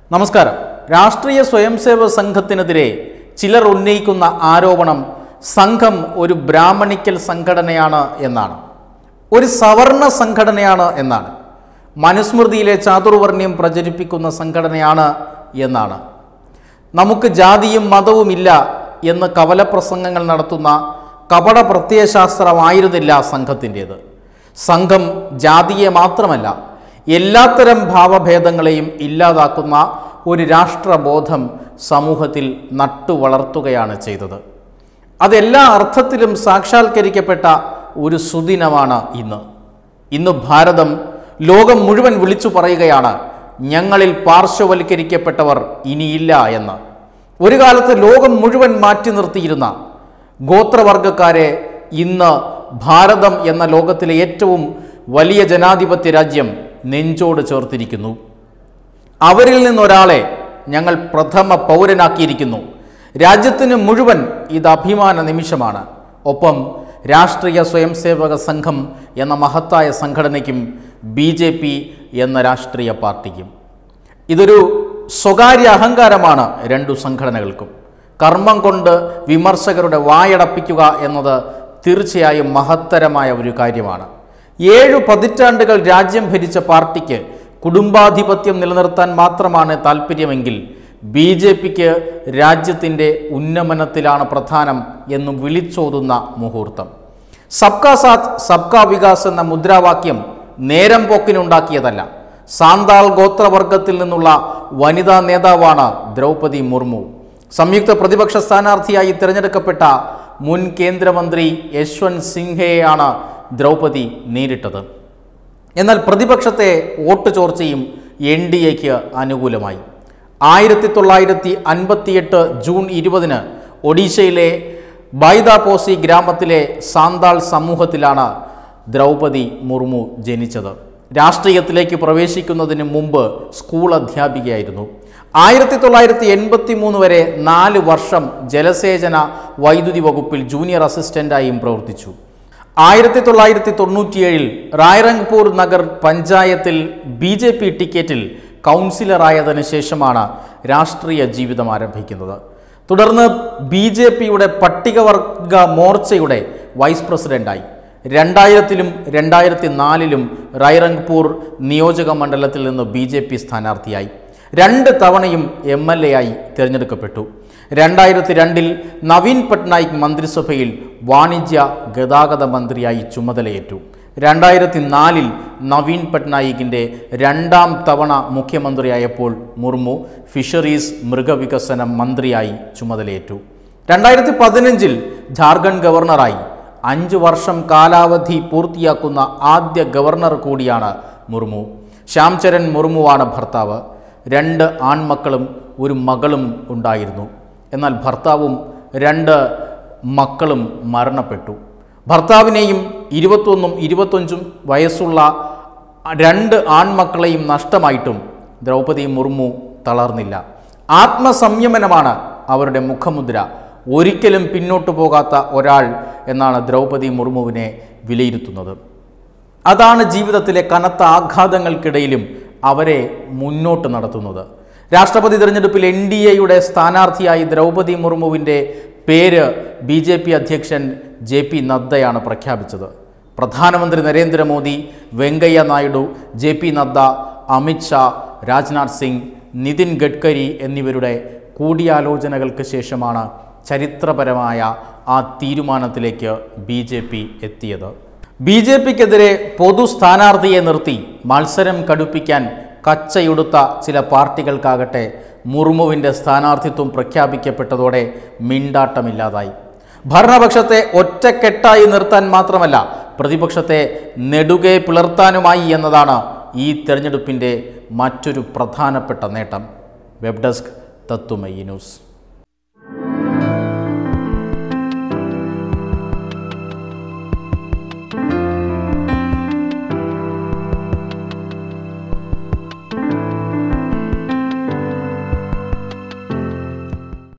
നമസ്കാരം രാഷ്ട്രീയ സ്വയംസേവക സംഘത്തിനെതിരെ ചിലർ ഉന്നയിക്കുന്ന ആരോപണം സംഘം ഒരു ബ്രാഹ്മണിക്കൽ സംഘടനയാണ് എന്നാണ് ഒരു സവർണ സംഘടനയാണ് എന്നാണ് മനുസ്മൃതിയിലെ ചാതുർവർണ്ണ്യം പ്രചരിപ്പിക്കുന്ന സംഘടനയാണ് എന്നാണ് നമുക്ക് ജാതിയും മതവുമില്ല എന്ന് കവലപ്രസംഗങ്ങൾ നടത്തുന്ന കപട പ്രത്യയശാസ്ത്രമായിരുന്നില്ല സംഘത്തിൻ്റേത് സംഘം ജാതിയെ മാത്രമല്ല എല്ലാത്തരം ഭാവഭേദങ്ങളെയും ഇല്ലാതാക്കുന്ന ഒരു രാഷ്ട്രബോധം സമൂഹത്തിൽ നട്ടുവളർത്തുകയാണ് ചെയ്തത് അതെല്ലാ അർത്ഥത്തിലും സാക്ഷാത്കരിക്കപ്പെട്ട ഒരു സുദിനമാണ് ഇന്ന് ഇന്ന് ഭാരതം ലോകം മുഴുവൻ വിളിച്ചു പറയുകയാണ് ഞങ്ങളിൽ പാർശ്വവൽക്കരിക്കപ്പെട്ടവർ ഇനിയില്ല എന്ന് ഒരു കാലത്ത് ലോകം മുഴുവൻ മാറ്റി നിർത്തിയിരുന്ന ഗോത്രവർഗക്കാരെ ഇന്ന് ഭാരതം എന്ന ലോകത്തിലെ ഏറ്റവും വലിയ ജനാധിപത്യ രാജ്യം നെഞ്ചോട് ചേർത്തിരിക്കുന്നു അവരിൽ നിന്നൊരാളെ ഞങ്ങൾ പ്രഥമ പൗരനാക്കിയിരിക്കുന്നു രാജ്യത്തിന് മുഴുവൻ ഇത് അഭിമാന നിമിഷമാണ് ഒപ്പം രാഷ്ട്രീയ സ്വയംസേവക സംഘം എന്ന മഹത്തായ സംഘടനയ്ക്കും ബി ജെ പി എന്ന രാഷ്ട്രീയ പാർട്ടിക്കും ഇതൊരു സ്വകാര്യ അഹങ്കാരമാണ് രണ്ടു സംഘടനകൾക്കും കർമ്മം കൊണ്ട് വിമർശകരുടെ വായടപ്പിക്കുക എന്നത് തീർച്ചയായും മഹത്തരമായ ഒരു കാര്യമാണ് ഏഴു പതിറ്റാണ്ടുകൾ രാജ്യം ഭരിച്ച പാർട്ടിക്ക് കുടുംബാധിപത്യം നിലനിർത്താൻ മാത്രമാണ് താല്പര്യമെങ്കിൽ ബി ജെ പിക്ക് രാജ്യത്തിൻ്റെ ഉന്നമനത്തിലാണ് പ്രധാനം എന്ന് വിളിച്ചോതുന്ന മുഹൂർത്തം സബ്കാ സാത്ത് സബ്കാ വികാസ് എന്ന മുദ്രാവാക്യം നേരം പോക്കിനുണ്ടാക്കിയതല്ല സാന്താൾ ഗോത്രവർഗത്തിൽ നിന്നുള്ള വനിതാ നേതാവാണ് ദ്രൗപതി മുർമു സംയുക്ത പ്രതിപക്ഷ സ്ഥാനാർത്ഥിയായി തിരഞ്ഞെടുക്കപ്പെട്ട മുൻ കേന്ദ്രമന്ത്രി യശ്വന്ത് സിൻഹയെയാണ് ദ്രൗപതി നേരിട്ടത് എന്നാൽ പ്രതിപക്ഷത്തെ വോട്ട് ചോർച്ചയും എൻ ഡി എക്ക് അനുകൂലമായി ആയിരത്തി തൊള്ളായിരത്തി അൻപത്തിയെട്ട് ജൂൺ ഇരുപതിന് ഒഡീഷയിലെ ബൈദാപോസി ഗ്രാമത്തിലെ സാന്താൾ സമൂഹത്തിലാണ് ദ്രൗപതി മുർമു ജനിച്ചത് രാഷ്ട്രീയത്തിലേക്ക് പ്രവേശിക്കുന്നതിന് മുമ്പ് സ്കൂൾ അധ്യാപികയായിരുന്നു ആയിരത്തി തൊള്ളായിരത്തി എൺപത്തി മൂന്ന് വരെ നാല് വർഷം ജലസേചന വൈദ്യുതി വകുപ്പിൽ ജൂനിയർ അസിസ്റ്റന്റായും പ്രവർത്തിച്ചു ആയിരത്തി തൊള്ളായിരത്തി തൊണ്ണൂറ്റിയേഴിൽ റായ്റംഗ്പൂർ നഗർ പഞ്ചായത്തിൽ ബി ജെ പി ടിക്കറ്റിൽ കൗൺസിലറായതിനു ശേഷമാണ് രാഷ്ട്രീയ ജീവിതം ആരംഭിക്കുന്നത് തുടർന്ന് ബി ജെ പിയുടെ പട്ടികവർഗ മോർച്ചയുടെ വൈസ് പ്രസിഡന്റായി രണ്ടായിരത്തിലും രണ്ടായിരത്തി നാലിലും റൈറംഗ്പൂർ നിയോജക മണ്ഡലത്തിൽ നിന്ന് ബി ജെ പി സ്ഥാനാർത്ഥിയായി രണ്ട് തവണയും എം എൽ എ ആയി തിരഞ്ഞെടുക്കപ്പെട്ടു രണ്ടായിരത്തി രണ്ടിൽ നവീൻ പട്നായിക് മന്ത്രിസഭയിൽ വാണിജ്യ ഗതാഗത മന്ത്രിയായി ചുമതലയേറ്റു രണ്ടായിരത്തി നാലിൽ നവീൻ പട്നായിക്കിൻ്റെ രണ്ടാം തവണ മുഖ്യമന്ത്രിയായപ്പോൾ മുർമു ഫിഷറീസ് മൃഗവികസന മന്ത്രിയായി ചുമതലയേറ്റു രണ്ടായിരത്തി പതിനഞ്ചിൽ ജാർഖണ്ഡ് ഗവർണറായി അഞ്ച് വർഷം കാലാവധി പൂർത്തിയാക്കുന്ന ആദ്യ ഗവർണർ കൂടിയാണ് മുർമു ശ്യാംചരൺ മുർമുവാണ് ഭർത്താവ് രണ്ട് ആൺമക്കളും ഒരു മകളും ഉണ്ടായിരുന്നു എന്നാൽ ഭർത്താവും രണ്ട് മക്കളും മരണപ്പെട്ടു ഭർത്താവിനെയും ഇരുപത്തൊന്നും ഇരുപത്തഞ്ചും വയസ്സുള്ള രണ്ട് ആൺമക്കളെയും നഷ്ടമായിട്ടും ദ്രൗപദി മുർമു തളർന്നില്ല ആത്മസംയമനമാണ് അവരുടെ മുഖമുദ്ര ഒരിക്കലും പിന്നോട്ടു പോകാത്ത ഒരാൾ എന്നാണ് ദ്രൗപദി മുർമുവിനെ വിലയിരുത്തുന്നത് അതാണ് ജീവിതത്തിലെ കനത്ത ആഘാതങ്ങൾക്കിടയിലും അവരെ മുന്നോട്ട് നടത്തുന്നത് രാഷ്ട്രപതി തിരഞ്ഞെടുപ്പിൽ എൻ ഡി എയുടെ സ്ഥാനാർത്ഥിയായി ദ്രൗപദി മുർമുവിൻ്റെ പേര് ബി ജെ പി അധ്യക്ഷൻ ജെ പി നദ്ദയാണ് പ്രഖ്യാപിച്ചത് പ്രധാനമന്ത്രി നരേന്ദ്രമോദി വെങ്കയ്യ നായിഡു ജെ പി നദ്ദ അമിത് ഷാ രാജ്നാഥ് സിംഗ് നിതിൻ ഗഡ്കരി എന്നിവരുടെ കൂടിയാലോചനകൾക്ക് ശേഷമാണ് ചരിത്രപരമായ ആ തീരുമാനത്തിലേക്ക് ബി ജെ പി എത്തിയത് ബി ജെ പിക്കെതിരെ പൊതു സ്ഥാനാർത്ഥിയെ നിർത്തി മത്സരം കടുപ്പിക്കാൻ കച്ചയുടുത്ത ചില പാർട്ടികൾക്കാകട്ടെ മുർമുവിൻ്റെ സ്ഥാനാർത്ഥിത്വം പ്രഖ്യാപിക്കപ്പെട്ടതോടെ മിണ്ടാട്ടമില്ലാതായി ഭരണപക്ഷത്തെ ഒറ്റക്കെട്ടായി നിർത്താൻ മാത്രമല്ല പ്രതിപക്ഷത്തെ നെടുകെ പിളർത്താനുമായി എന്നതാണ് ഈ തെരഞ്ഞെടുപ്പിൻ്റെ മറ്റൊരു പ്രധാനപ്പെട്ട നേട്ടം വെബ് ഡെസ്ക് തത്തുമയി ന്യൂസ്